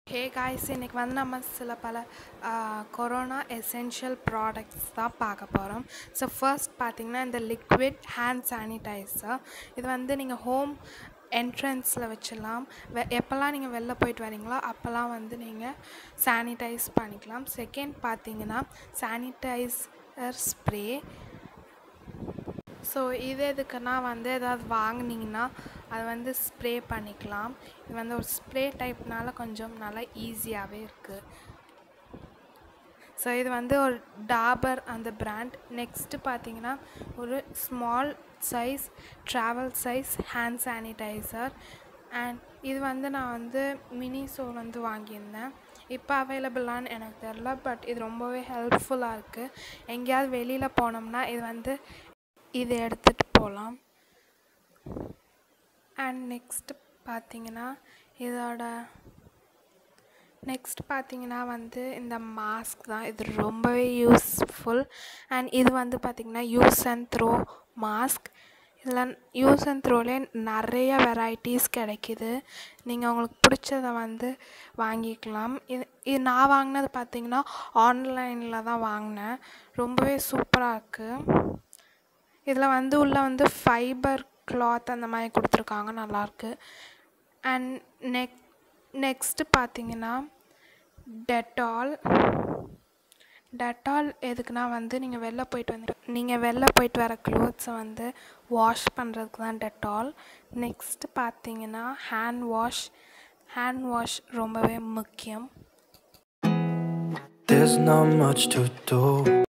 Hey guys இன்னைக்கு வந்து நம்ம சில பல கொரோனா எசென்ஷியல் ப்ராடக்ட்ஸ் தான் பார்க்க போகிறோம் ஸோ ஃபர்ஸ்ட் பார்த்தீங்கன்னா இந்த லிக்விட் ஹேண்ட் சானிடைசர் இது வந்து நீங்கள் ஹோம் என்ட்ரன்ஸில் வச்சிடலாம் வெ எப்போல்லாம் நீங்கள் வெளில போயிட்டு வரீங்களோ அப்போல்லாம் வந்து நீங்கள் சானிடைஸ் பண்ணிக்கலாம் செகண்ட் பார்த்தீங்கன்னா சானிடைசர் ஸ்ப்ரே ஸோ இது எதுக்குன்னா வந்து ஏதாவது வாங்குனீங்கன்னா அது வந்து ஸ்ப்ரே பண்ணிக்கலாம் இது வந்து ஒரு ஸ்ப்ரே டைப்னால கொஞ்சம் நல்லா ஈஸியாகவே இருக்குது ஸோ இது வந்து ஒரு டாபர் அந்த பிராண்ட் நெக்ஸ்ட்டு பார்த்தீங்கன்னா ஒரு small size travel size hand sanitizer and இது வந்து நான் வந்து மினிசோ வந்து வாங்கியிருந்தேன் இப்போ அவைலபிளான்னு எனக்கு தெரில பட் இது ரொம்பவே ஹெல்ப்ஃபுல்லாக இருக்குது எங்கேயாவது வெளியில் போனோம்னா இது வந்து இது எடுத்துகிட்டு போகலாம் அண்ட் நெக்ஸ்ட் பார்த்தீங்கன்னா இதோட நெக்ஸ்ட் பார்த்தீங்கன்னா வந்து இந்த மாஸ்க் தான் இது ரொம்பவே யூஸ்ஃபுல் அண்ட் இது வந்து பார்த்திங்கன்னா யூஸ் அண்ட் த்ரோ மாஸ்க் இதில் யூஸ் அண்ட் த்ரோலே நிறைய வெரைட்டிஸ் கிடைக்கிது நீங்கள் உங்களுக்கு பிடிச்சத வந்து வாங்கிக்கலாம் இது இது நான் வாங்கினது பார்த்திங்கன்னா ஆன்லைனில் தான் வாங்கினேன் ரொம்பவே சூப்பராக இருக்குது இதில் வந்து உள்ள வந்து ஃபைபர் கிளாத் அந்த மாதிரி கொடுத்துருக்காங்க நல்லாயிருக்கு அண்ட் நெக் நெக்ஸ்ட்டு பார்த்தீங்கன்னா டெட்டால் டெட்டால் எதுக்குன்னா வந்து நீங்கள் வெளில போயிட்டு வந்து நீங்கள் வெளில போயிட்டு வர க்ளோத்ஸை வந்து வாஷ் பண்ணுறதுக்கு தான் டெட்டால் நெக்ஸ்ட்டு பார்த்தீங்கன்னா ஹேண்ட் வாஷ் ஹேண்ட் வாஷ் ரொம்பவே முக்கியம் There's not much to do.